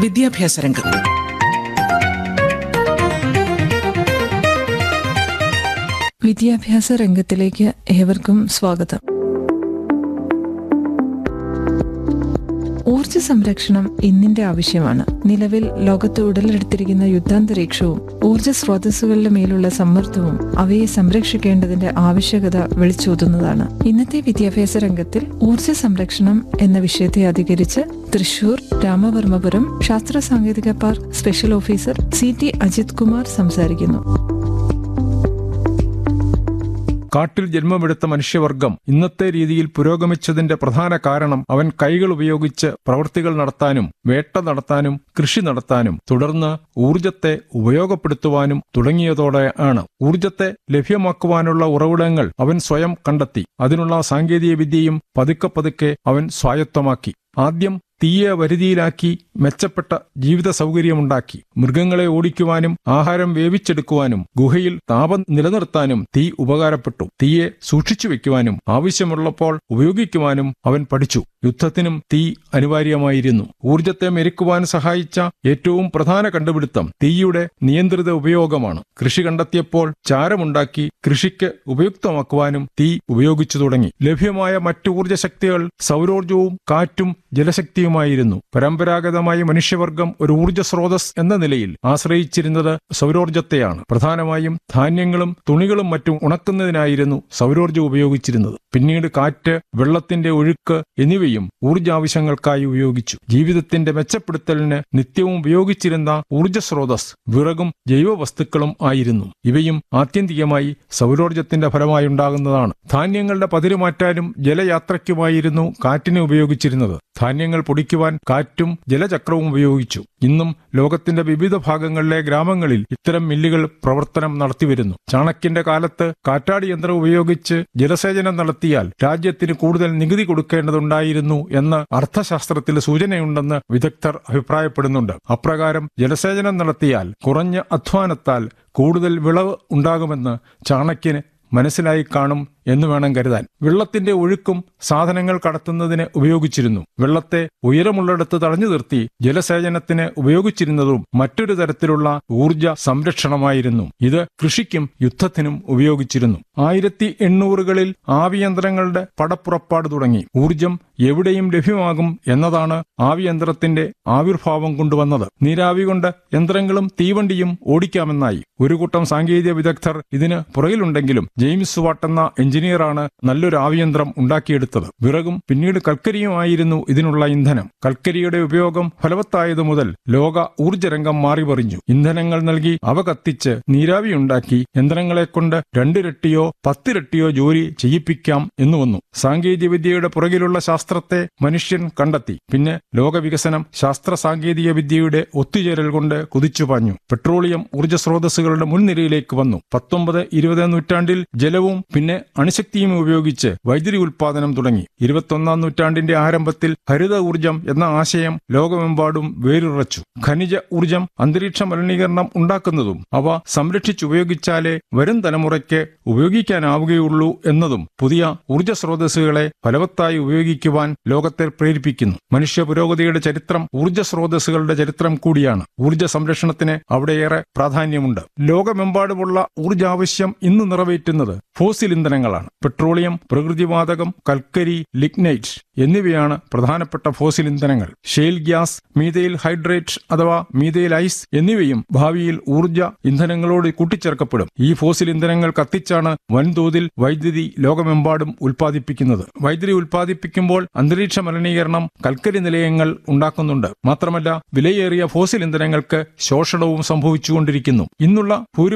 വിദ്യാഭ്യാസ രംഗം വിദ്യാഭ്യാസ രംഗത്തിലേക്ക് ഏവർക്കും സ്വാഗതം ഊർജ സംരക്ഷണം ഇന്നിന്റെ ആവശ്യമാണ് നിലവിൽ ലോകത്ത് ഉടലെടുത്തിരിക്കുന്ന യുദ്ധാന്തരീക്ഷവും ഊർജ സ്രോതസ്സുകളുടെ മേലുള്ള സമ്മർദ്ദവും അവയെ സംരക്ഷിക്കേണ്ടതിന്റെ ആവശ്യകത വിളിച്ചോതുന്നതാണ് ഇന്നത്തെ വിദ്യാഭ്യാസ രംഗത്തിൽ ഊർജ സംരക്ഷണം എന്ന വിഷയത്തെ അധികരിച്ച് തൃശൂർ രാമവർമ്മപുരം ശാസ്ത്ര സാങ്കേതിക park special officer C T Ajith Kumar സംസാരിക്കുന്നു കാട്ടിൽ ജന്മമെടുത്ത മനുഷ്യവർഗം ഇന്നത്തെ രീതിയിൽ പുരോഗമിച്ചതിന്റെ പ്രധാന കാരണം അവൻ കൈകൾ ഉപയോഗിച്ച് പ്രവൃത്തികൾ നടത്താനും വേട്ട നടത്താനും കൃഷി നടത്താനും തുടർന്ന് ഊർജത്തെ ഉപയോഗപ്പെടുത്തുവാനും തുടങ്ങിയതോടെ ആണ് ഊർജത്തെ ലഭ്യമാക്കുവാനുള്ള ഉറവിടങ്ങൾ അവൻ സ്വയം കണ്ടെത്തി അതിനുള്ള സാങ്കേതിക വിദ്യയും പതുക്കെ പതുക്കെ അവൻ സ്വായത്തമാക്കി ആദ്യം തീയെ വരുതിയിലാക്കി മെച്ചപ്പെട്ട ജീവിത സൗകര്യമുണ്ടാക്കി മൃഗങ്ങളെ ഓടിക്കുവാനും ആഹാരം വേവിച്ചെടുക്കുവാനും ഗുഹയിൽ താപം നിലനിർത്താനും തീ ഉപകാരപ്പെട്ടു തീയെ സൂക്ഷിച്ചു വെക്കുവാനും ആവശ്യമുള്ളപ്പോൾ ഉപയോഗിക്കുവാനും അവൻ പഠിച്ചു യുദ്ധത്തിനും തീ അനിവാര്യമായിരുന്നു ഊർജത്തെ മെരുക്കുവാൻ സഹായിച്ച ഏറ്റവും പ്രധാന കണ്ടുപിടുത്തം തീയുടെ നിയന്ത്രിത ഉപയോഗമാണ് കൃഷി കണ്ടെത്തിയപ്പോൾ ചാരമുണ്ടാക്കി കൃഷിക്ക് ഉപയുക്തമാക്കുവാനും തീ ഉപയോഗിച്ചു തുടങ്ങി ലഭ്യമായ മറ്റു ഊർജ്ജശക്തികൾ സൗരോർജവും കാറ്റും ജലശക്തിയുമായിരുന്നു പരമ്പരാഗതമായി മനുഷ്യവർഗം ഒരു ഊർജ്ജ സ്രോതസ് എന്ന നിലയിൽ ആശ്രയിച്ചിരുന്നത് സൗരോർജത്തെയാണ് പ്രധാനമായും ധാന്യങ്ങളും തുണികളും മറ്റും ഉണക്കുന്നതിനായിരുന്നു സൗരോർജ്ജം ഉപയോഗിച്ചിരുന്നത് പിന്നീട് കാറ്റ് വെള്ളത്തിന്റെ ഒഴുക്ക് എന്നിവയും ഊർജ്ജാവശ്യങ്ങൾക്കായി ഉപയോഗിച്ചു ജീവിതത്തിന്റെ മെച്ചപ്പെടുത്തലിന് നിത്യവും ഉപയോഗിച്ചിരുന്ന ഊർജ്ജ സ്രോതസ് വിറകും ജൈവവസ്തുക്കളും ആയിരുന്നു ഇവയും ആത്യന്തികമായി സൗരോർജത്തിന്റെ ഫലമായി ഉണ്ടാകുന്നതാണ് ധാന്യങ്ങളുടെ പതിരുമാറ്റാനും ജലയാത്രയ്ക്കുമായിരുന്നു കാറ്റിനെ ഉപയോഗിച്ചിരുന്നത് ധാന്യങ്ങൾ പൊടിക്കുവാൻ കാറ്റും ജലചക്രവും ഉപയോഗിച്ചു ഇന്നും ലോകത്തിന്റെ വിവിധ ഭാഗങ്ങളിലെ ഗ്രാമങ്ങളിൽ ഇത്തരം മില്ലുകൾ പ്രവർത്തനം നടത്തിവരുന്നു ചാണക്യന്റെ കാലത്ത് കാറ്റാടി യന്ത്രം ഉപയോഗിച്ച് ജലസേചനം നടത്തിയാൽ രാജ്യത്തിന് കൂടുതൽ നികുതി കൊടുക്കേണ്ടതുണ്ടായിരുന്നു എന്ന് അർത്ഥശാസ്ത്രത്തിൽ സൂചനയുണ്ടെന്ന് വിദഗ്ധർ അഭിപ്രായപ്പെടുന്നുണ്ട് അപ്രകാരം ജലസേചനം നടത്തിയാൽ കുറഞ്ഞ അധ്വാനത്താൽ കൂടുതൽ വിളവ് ഉണ്ടാകുമെന്ന് ചാണക്യന് മനസ്സിലായി കാണും എന്ന് വേണം കരുതാൻ വെള്ളത്തിന്റെ ഒഴുക്കും സാധനങ്ങൾ കടത്തുന്നതിന് ഉപയോഗിച്ചിരുന്നു വെള്ളത്തെ ഉയരമുള്ളിടത്ത് തടഞ്ഞു നിർത്തി ജലസേചനത്തിന് ഉപയോഗിച്ചിരുന്നതും മറ്റൊരു തരത്തിലുള്ള ഊർജ സംരക്ഷണമായിരുന്നു ഇത് കൃഷിക്കും യുദ്ധത്തിനും ഉപയോഗിച്ചിരുന്നു ആയിരത്തി എണ്ണൂറുകളിൽ ആവിയന്ത്രങ്ങളുടെ പടപ്പുറപ്പാട് തുടങ്ങി ഊർജം എവിടെയും ലഭ്യമാകും എന്നതാണ് ആവിയന്ത്രത്തിന്റെ ആവിർഭാവം കൊണ്ടുവന്നത് നീരാവി കൊണ്ട് യന്ത്രങ്ങളും തീവണ്ടിയും ഓടിക്കാമെന്നായി ഒരു കൂട്ടം സാങ്കേതിക വിദഗ്ധർ ഇതിന് പുറകിലുണ്ടെങ്കിലും ജെയിംസ് വാട്ട് എന്ന എഞ്ചിനീയറാണ് നല്ലൊരു ആവിയന്ത്രം ഉണ്ടാക്കിയെടുത്തത് വിറകും പിന്നീട് കൽക്കരിയുമായിരുന്നു ഇതിനുള്ള ഇന്ധനം കൽക്കരിയുടെ ഉപയോഗം ഫലവത്തായതു മുതൽ ലോക ഊർജ്ജരംഗം മാറിമറിഞ്ഞു ഇന്ധനങ്ങൾ നൽകി അവ കത്തിച്ച് നീരാവി ഉണ്ടാക്കി യന്ത്രങ്ങളെ കൊണ്ട് രണ്ടിരട്ടിയോ പത്തിരട്ടിയോ ജോലി ചെയ്യിപ്പിക്കാം എന്ന് വന്നു സാങ്കേതികവിദ്യയുടെ പുറകിലുള്ള ശാസ്ത്രത്തെ മനുഷ്യൻ കണ്ടെത്തി പിന്നെ ലോകവികസനം ശാസ്ത്ര സാങ്കേതിക വിദ്യയുടെ ഒത്തുചേരൽ കൊണ്ട് കുതിച്ചുപാഞ്ഞു പെട്രോളിയം ഊർജ്ജ സ്രോതസ്സുകളുടെ മുൻനിരയിലേക്ക് വന്നു പത്തൊമ്പത് ഇരുപത് നൂറ്റാണ്ടിൽ ജലവും പിന്നെ അണുശക്തിയും ഉപയോഗിച്ച് വൈദ്യുതി ഉൽപാദനം തുടങ്ങി ഇരുപത്തൊന്നാം നൂറ്റാണ്ടിന്റെ ആരംഭത്തിൽ ഹരിത ഊർജം എന്ന ആശയം ലോകമെമ്പാടും വേരുറച്ചു ഖനിജ ഊർജം അന്തരീക്ഷ മലിനീകരണം ഉണ്ടാക്കുന്നതും അവ സംരക്ഷിച്ചുപയോഗിച്ചാലേ വരും തലമുറയ്ക്ക് ഉപയോഗിക്കാനാവുകയുള്ളൂ എന്നതും പുതിയ ഊർജ സ്രോതസ്സുകളെ ഫലവത്തായി ഉപയോഗിക്കുവാൻ ലോകത്തെ പ്രേരിപ്പിക്കുന്നു മനുഷ്യ പുരോഗതിയുടെ ചരിത്രം ഊർജ സ്രോതസ്സുകളുടെ ചരിത്രം കൂടിയാണ് ഊർജ സംരക്ഷണത്തിന് അവിടെയേറെ പ്രാധാന്യമുണ്ട് ലോകമെമ്പാടുമുള്ള ഊർജാവശ്യം ഇന്ന് നിറവേറ്റുന്നത് ഫോസിൽ ഇന്ധനങ്ങളാണ് പെട്രോളിയം പ്രകൃതിവാതകം കൽക്കരി ലിഗ്നൈറ്റ് എന്നിവയാണ് പ്രധാനപ്പെട്ട ഫോസിൽ ഇന്ധനങ്ങൾ ഷെയിൽ ഗ്യാസ് മീതയിൽ ഹൈഡ്രേറ്റ് അഥവാ മീതയിൽ ഐസ് എന്നിവയും ഭാവിയിൽ ഊർജ ഇന്ധനങ്ങളോട് കൂട്ടിച്ചേർക്കപ്പെടും ഈ ഫോസിൽ ഇന്ധനങ്ങൾ കത്തിച്ചാണ് വൻതോതിൽ വൈദ്യുതി ലോകമെമ്പാടും ഉൽപ്പാദിപ്പിക്കുന്നത് വൈദ്യുതി ഉൽപ്പാദിപ്പിക്കുമ്പോൾ അന്തരീക്ഷ മലിനീകരണം കൽക്കരി നിലയങ്ങൾ ഉണ്ടാക്കുന്നുണ്ട് മാത്രമല്ല വിലയേറിയ ഫോസിൽ ഇന്ധനങ്ങൾക്ക് ശോഷണവും സംഭവിച്ചുകൊണ്ടിരിക്കുന്നു ഇന്നുള്ള ഭൂരി